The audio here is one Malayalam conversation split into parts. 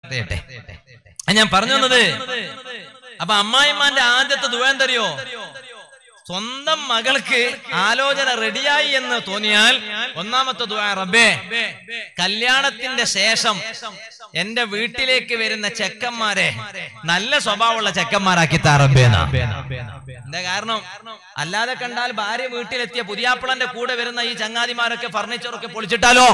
പറയട്ടെ ആ, ഞാൻ പറഞ്ഞു വന്നത് അപ്പൊ അമ്മായിമാന്റെ ആദ്യത്തെ ദുവേന്തറിയോ സ്വന്തം മകൾക്ക് ആലോചന റെഡിയായി എന്ന് തോന്നിയാൽ ഒന്നാമത്തെ ദുആ റബ്ബേ കല്യാണത്തിന്റെ ശേഷം എന്റെ വീട്ടിലേക്ക് വരുന്ന ചെക്കന്മാരെ നല്ല സ്വഭാവമുള്ള ചെക്കന്മാരാക്കി താ റബ്ബേ എന്നാ. എന്താ കാരണം അല്ലാതെ കണ്ടാൽ ഭാര്യ വീട്ടിലെത്തിയ പുതിയാപ്പിളന്റെ കൂടെ വരുന്ന ഈ ചങ്ങാതിമാരൊക്കെ ഫർണിച്ചറൊക്കെ പൊളിച്ചിട്ടാലോ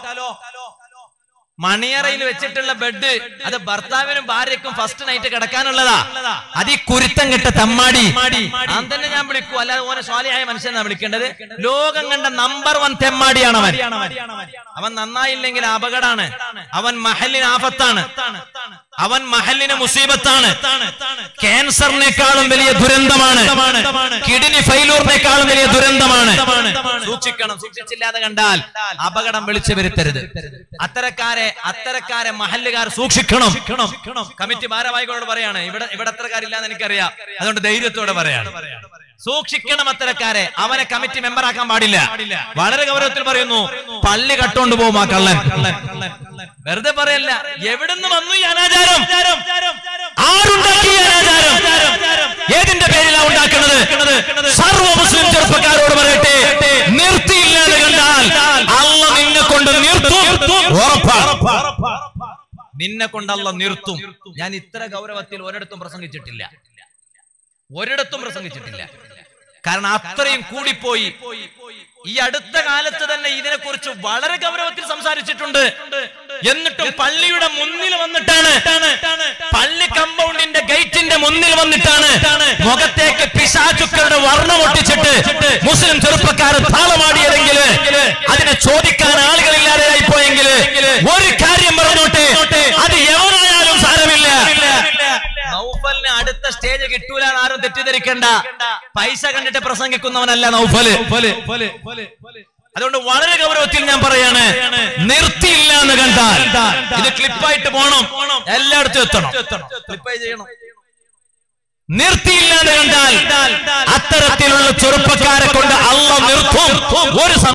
മണിയറയിൽ വെച്ചിട്ടുള്ള ബെഡ് അത് ഭർത്താവിനും ഭാര്യക്കും ഫസ്റ്റ് നൈറ്റ് കിടക്കാനുള്ളതാ അത് ഈ കുരുത്തം കിട്ട തമ്മാടി ഞാൻ തന്നെ ഞാൻ വിളിക്കൂ അല്ലാതെ ഓനെ സ്വാലിയായ മനുഷ്യനാണ് വിളിക്കേണ്ടത് ലോകം കണ്ട നമ്പർ വൺ തെമ്മാടിയാണ് അവൻ അവൻ നന്നായില്ലെങ്കിൽ അപകടാണ് അവൻ മഹലിന് ആപത്താണ് അവൻ മഹലിന് മുസീബത്താണ് ക്യാൻസറിനേക്കാളും വലിയ ദുരന്തമാണ് കിഡ്നി ഫെയിലൂറിനേക്കാളും വലിയ ദുരന്തമാണ് സൂക്ഷിക്കണം സൂക്ഷിച്ചില്ലാതെ കണ്ടാൽ അപകടം വിളിച്ചു വരുത്തരുത് അത്തരക്കാരെ അത്തരക്കാരെ മഹല്ലുകാർ സൂക്ഷിക്കണം കമ്മിറ്റി ഭാരവാഹികളോട് പറയാണ് ഇവിടെ ഇവിടെ അത്തരക്കാരില്ലാന്ന് എനിക്കറിയാം അതുകൊണ്ട് ധൈര്യത്തോടെ പറയാണ് സൂക്ഷിക്കണം അത്തരക്കാരെ അവനെ കമ്മിറ്റി മെമ്പർ ആക്കാൻ പാടില്ല വളരെ ഗൗരവത്തിൽ പറയുന്നു പള്ളി കട്ടോണ്ട് പോകും ആ കള്ളൻ വെറുതെ പറയല്ല എവിടുന്ന് വന്നു ഈ അനാചാരം ആരുണ്ടാക്കി ഈ അനാചാരം ഏതിന്റെ പേരിലാണ് ഉണ്ടാക്കുന്നത് സർവ മുസ്ലിം ചെറുപ്പക്കാരോട് പറയട്ടെ നിർത്തിയില്ലാതെ കണ്ടാൽ അള്ള നിന്നെ കൊണ്ട് നിർത്തും ഉറപ്പാ നിന്നെ കൊണ്ടല്ല നിർത്തും ഞാൻ ഇത്ര ഗൗരവത്തിൽ ഒരിടത്തും പ്രസംഗിച്ചിട്ടില്ല ഒരിടത്തും പ്രസംഗിച്ചിട്ടില്ല കാരണം അത്രയും കൂടിപ്പോയി ഈ അടുത്ത കാലത്ത് തന്നെ ഇതിനെക്കുറിച്ച് വളരെ ഗൗരവത്തിൽ സംസാരിച്ചിട്ടുണ്ട് എന്നിട്ടും പള്ളിയുടെ മുന്നിൽ വന്നിട്ടാണ് പള്ളി കമ്പൗണ്ടിന്റെ ഗേറ്റിന്റെ മുന്നിൽ വന്നിട്ടാണ് മുഖത്തേക്ക് പിശാചുക്കളുടെ വർണ്ണം ഒട്ടിച്ചിട്ട് മുസ്ലിം ചെറുപ്പക്കാർ താളമാടിയതെങ്കിൽ അതിനെ ചോദിക്കാൻ ആളുകളില്ലാതെയായി പോയെങ്കിൽ ഒരു കാര്യം പറഞ്ഞോട്ടെ അത് എവനായാലും സാരമില്ല നൗഫലിന് അടുത്ത സ്റ്റേജ് കിട്ടൂല ആരും തെറ്റിദ്ധരിക്കണ്ട പൈസ കണ്ടിട്ട് പ്രസംഗിക്കുന്നവനല്ല നൗഫല് അതുകൊണ്ട് വളരെ ഗൗരവത്തിൽ ഞാൻ പറയാണ് നിർത്തിയില്ല എന്ന് കണ്ടാൽ ഇത് ക്ലിപ്പായിട്ട് പോണം എല്ലായിടത്തും എത്തണം ക്ലിപ്പായി ചെയ്യണം നിർത്തിയില്ല എന്ന് കണ്ടാൽ അത്തരത്തിലുള്ള ചെറുപ്പക്കാരെ കൊണ്ട് അള്ള നിർത്തും ഒരു സം-